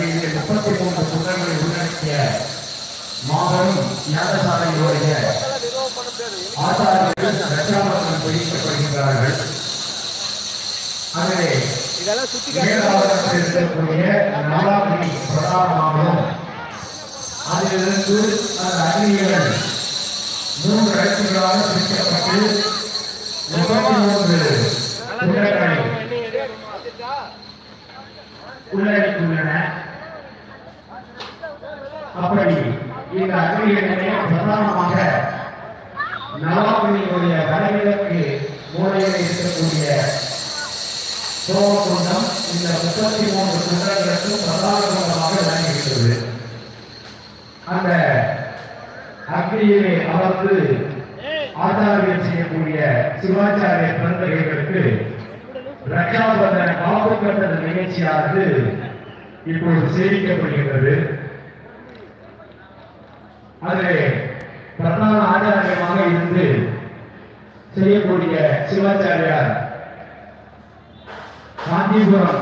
அக்னியிலே முப்பத்தி மூன்று குன்றங்களை உள்ளடக்கிய மாபெரும் யாகசாலைகளுடைய ஆச்சாரியர்கள் ரட்சாமரங்கள் பிடிக்கப்படுகின்றார்கள் அதிலே இதெல்லாம் சுத்தி மேலாளர்கள் இருக்கக்கூடிய நவாபி பிரதானமாகவும் அதிலிருந்து அந்த அக்னிகள் மூன்று இடங்களாக பிரிக்கப்பட்டு முப்பத்தி மூன்று குண்டங்களை உள்ளடக்கியுள்ளன அப்படி இந்த அக்னிகளிலே பிரதானமாக நவாபினுடைய வடகிழக்கு மூலையில் இருக்கக்கூடிய சோமகுண்டம் இந்த முப்பத்தி மூன்று குண்டங்களுக்கும் பிரதான குண்டமாக விளங்குகிறது அந்த அக்னியிலே அமர்ந்து ஆச்சாரியர் செய்யக்கூடிய சிவாச்சாரிய பிறந்தகைகளுக்கு ரக்ஷாபந்தன காப்பு கட்டத நிகழ்ச்சியானது இப்பொழுது சேமிக்கப்படுகின்றது அதிலே பிரதான ஆச்சாரியமாக இருந்து செய்யக்கூடிய சிவாச்சாரியார் காஞ்சிபுரம்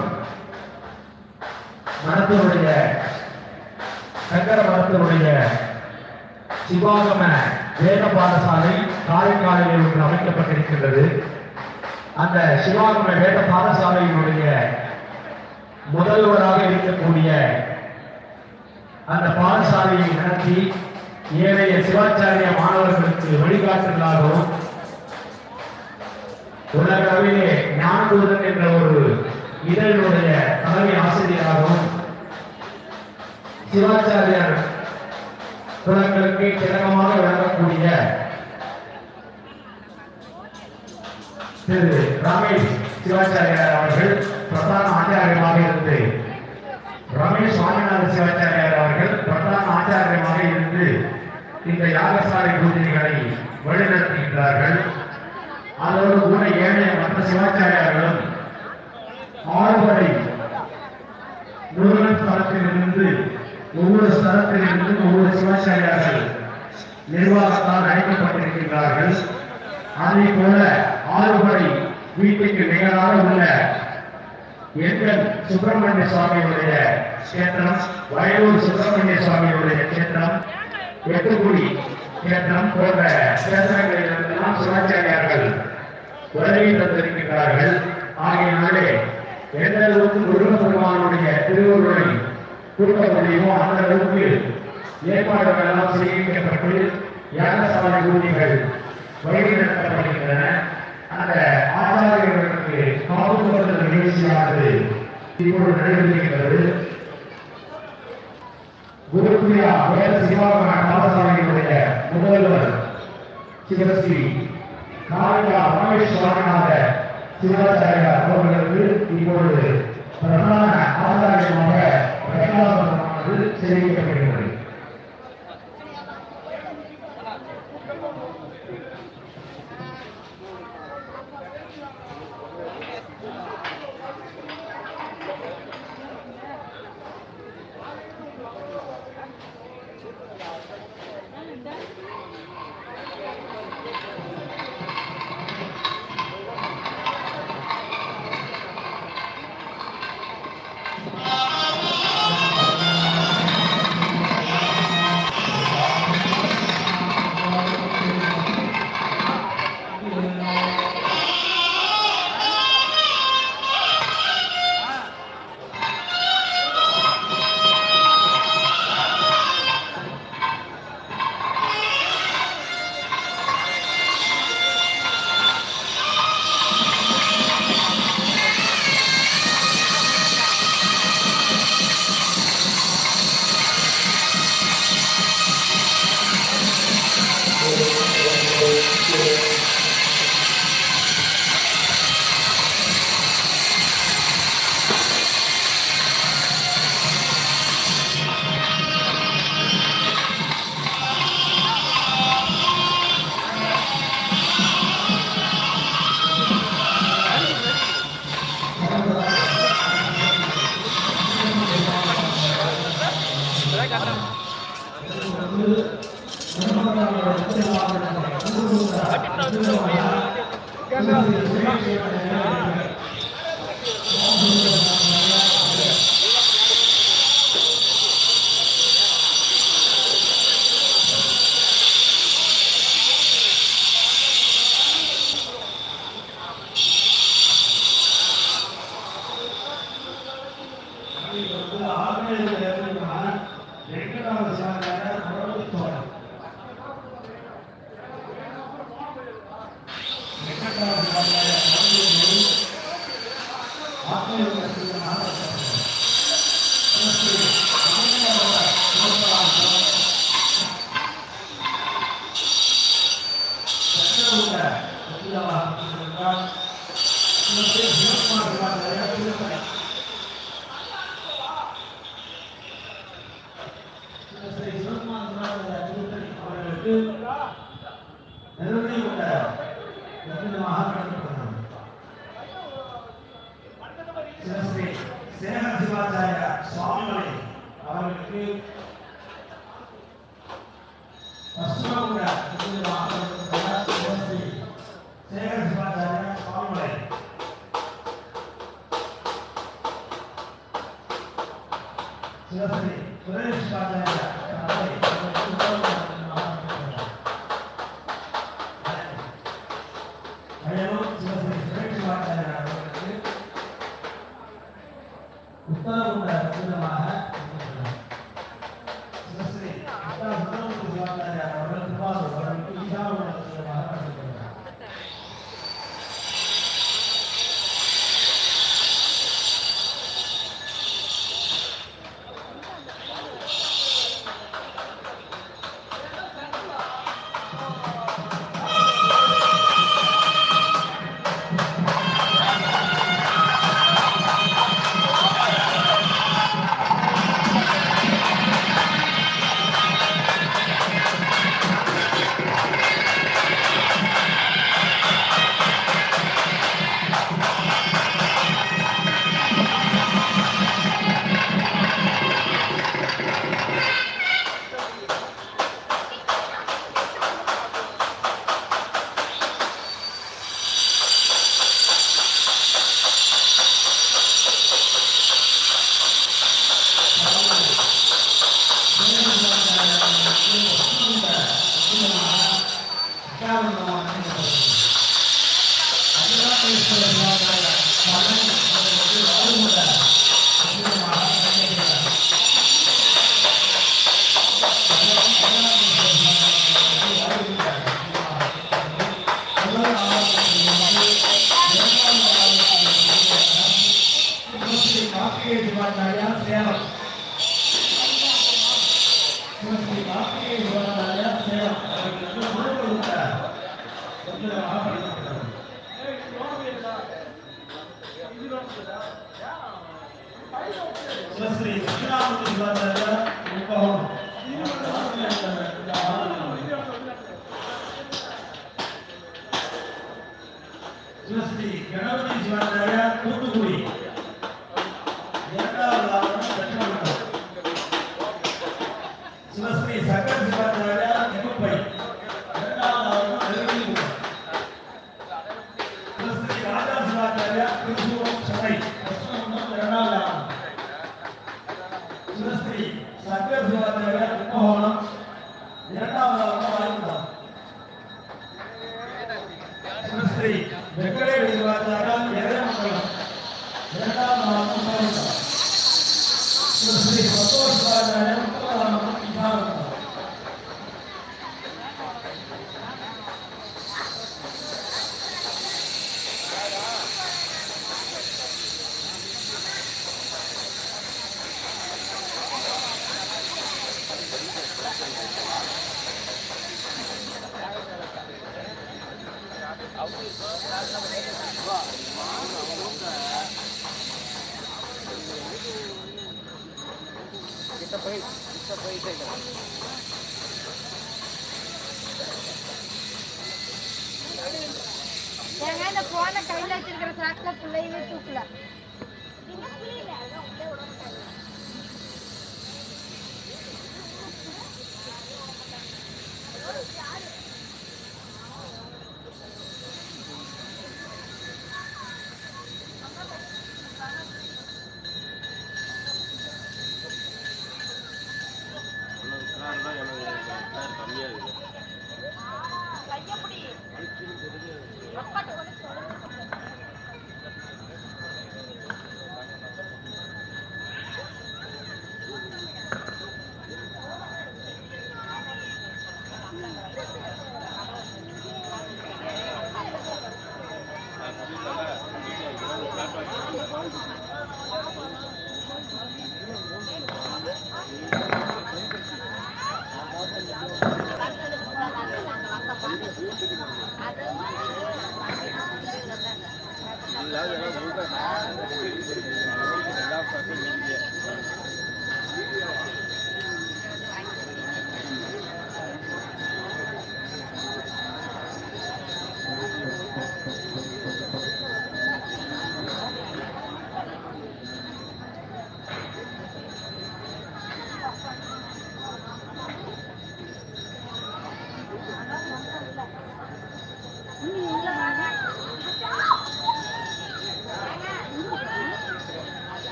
மடத்தினுடைய சங்கர மடத்தினுடைய சிவாகம வேத பாடசாலை காரைக்காலில் ஒன்று அமைக்கப்பட்டிருக்கின்றது அந்த சிவாகம வேத பாடசாலையினுடைய முதல்வராக இருக்கக்கூடிய அந்த பாடசாலையை நடத்தி ஏனைய சிவாச்சாரிய மாணவர்களுக்கு வழிகாட்டுதலாகவும் உலக அளவிலே ஞானதூதன் என்ற ஒரு இதழினுடைய தலைமை ஆசிரியராகவும் சிவாச்சாரியர் குலங்களுக்கு கிழக்கமாக விளங்கக்கூடிய திரு ரமேஷ் சிவாச்சாரியார் அவர்கள் பிரதான ஆச்சாரியமாக இருந்து ரமேஷ் சுவாமிநாத சிவாச்சாரியார் அவர்கள் பிரதான ஆச்சாரியமாக இருந்து இந்த யாகசாலை பூஜைகளை வழிநடத்துகின்றார்கள் அதோடு கூட ஏனைய மற்ற சிவாச்சாரியார்களும் ஆறுவரை முருகன் ஸ்தலத்திலிருந்து ஒவ்வொரு ஸ்தலத்திலிருந்து ஒவ்வொரு சிவாச்சாரியார்கள் நிர்வாகத்தால் அழைக்கப்பட்டிருக்கின்றார்கள் அதே போல ஆறுபடை வீட்டுக்கு நிகராக உள்ள எங்கள் சுப்பிரமணிய சுவாமியுடைய கேத்திரம் வயலூர் சுப்பிரமணிய சுவாமியுடைய கேத்திரம் எட்டுக்குடி கேத்திரம் போன்ற கேத்திரங்களிலிருந்தெல்லாம் சிவாச்சாரியார்கள் வருகை தந்திருக்கிறார்கள் ஆகையினாலே எந்த அளவுக்கு முருகப்பெருமானுடைய திருவுருளை கொடுக்க முடியுமோ அந்த அளவுக்கு ஏற்பாடுகள் எல்லாம் செய்யப்பட்டு யாகசாலை ஊழியர்கள் வழி நடத்தப்படுகின்றன அந்த ஆச்சாரியர்களுக்கு காப்புப்படுத்த நிகழ்ச்சியானது இப்பொழுது நடைபெறுகின்றது குருபிரியா வேத சிவாகம பாடசாலையினுடைய முதல்வர் சிவஸ்ரீ காரிகா ரமேஷ் சுவாமிநாத சிவாச்சாரியார் அவர்களுக்கு இப்பொழுது பிரதான ஆச்சாரியமாக பிரகலாதமானது தெரிவிக்கப்படுகிறது வந்து ஆங்கிலேயர்களான வெங்கடாவது சாமியான குரல் தோழர் வெங்கடாவது சாமியான குரல் ஆங்கிலேயர்களான சேகர் சிவாச்சாரிய சுவாமிகளை அவர்களுக்கு பசுமகுட சேகர் சிவாச்சாரிய சுவாமிகளை சிவஸ்ரீ சுரேஷ் சிவாச்சாரிய அயலும் சிவஸ்ரீ சுரேஷ் சிவாச்சாரிய அவர்களுக்கு உத்தரவுள்ள ரத்தினமாக சிவஸ்ரீ உத்தர சுந்தரமூர்த்தி சிவாச்சாரிய அவர்கள் திருவாரூர் அவர்களுக்கு ஈசாவுள்ள ரத்தினமாக வழங்கப்படுகிறார் சேலம் ஸ்ரீ கார்த்திகை சிவாச்சாரிய சேலம் அவர்களுக்கு முழுக்க ரத்தினமாக வழங்கப்படுகிறது சிவஸ்ரீ சத்யநாமூர்த்தி சிவாச்சாரிய முப்பகம் சிவஸ்ரீ கணபதி சிவாச்சாரிய தூத்துக்குடி இரண்டாவது ஆவணம் தட்சிணாமூர்த்தி சிவஸ்ரீ சக்கர சிவாச்சாரிய நெகுப்பை இரண்டாவது ஆவணம் நெருங்கில் சிவஸ்ரீ ராஜா சிவாச்சாரிய திருப்பூர் சென்னை பশ্চিமபங்கம் இரண்டாவது ஆவணம் சிவஸ்ரீ சக்கர சிவாச்சாரிய கும்பகோணம் இரண்டாவது ஆவணம் வாய்ப்புதான் சிவஸ்ரீ வெங்கடேஷ் சிவாச்சாரிய எதிரமங்கலம் இரண்டாவது ஆவணம் வாய்ப்புதான் சிவஸ்ரீ சந்தோஷ் சிவாச்சாரிய முப்பதாவது ஆவணம் விசாரணம் ஏங்க இந்த போனை கையில வச்சிருக்கிற சாக்குல பிள்ளையுமே தூக்கல கம்மியா இருக்கு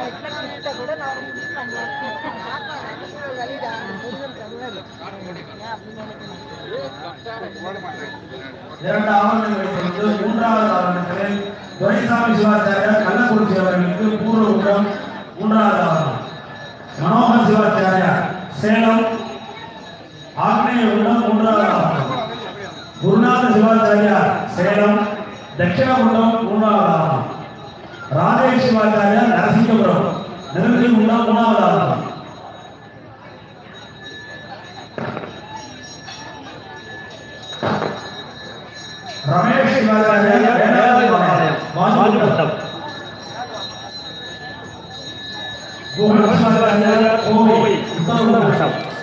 இரண்டு ஆவணங்களை கொடுத்து மூன்றாவது ஆவணத்தில் துரைசாமி சிவாச்சாரியார் கள்ளக்குறிச்சி அவர்களுக்கு பூர்வ குற்றம் மூன்றாவது ஆவணம் மனோகர் சிவாச்சாரியார் சேலம் ஆக்னேய குண்டம் மூன்றாவது ஆவணம் குருநாத சிவாச்சாரியார் சேலம் தட்சிண குண்டம் மூன்றாவது ஆவணம் ராஜேஷ் சிவாச்சாரியார் நரசிங்கபுரம் நெருங்கி குண்டம் மூணாவது ஆவணம் ரமேஷ் சிவாச்சாரியார் வேதாளபாளையம் வாஜுகுண்டம் கோகுல சிவாச்சாரியார் கோவை உத்தரகுண்டம்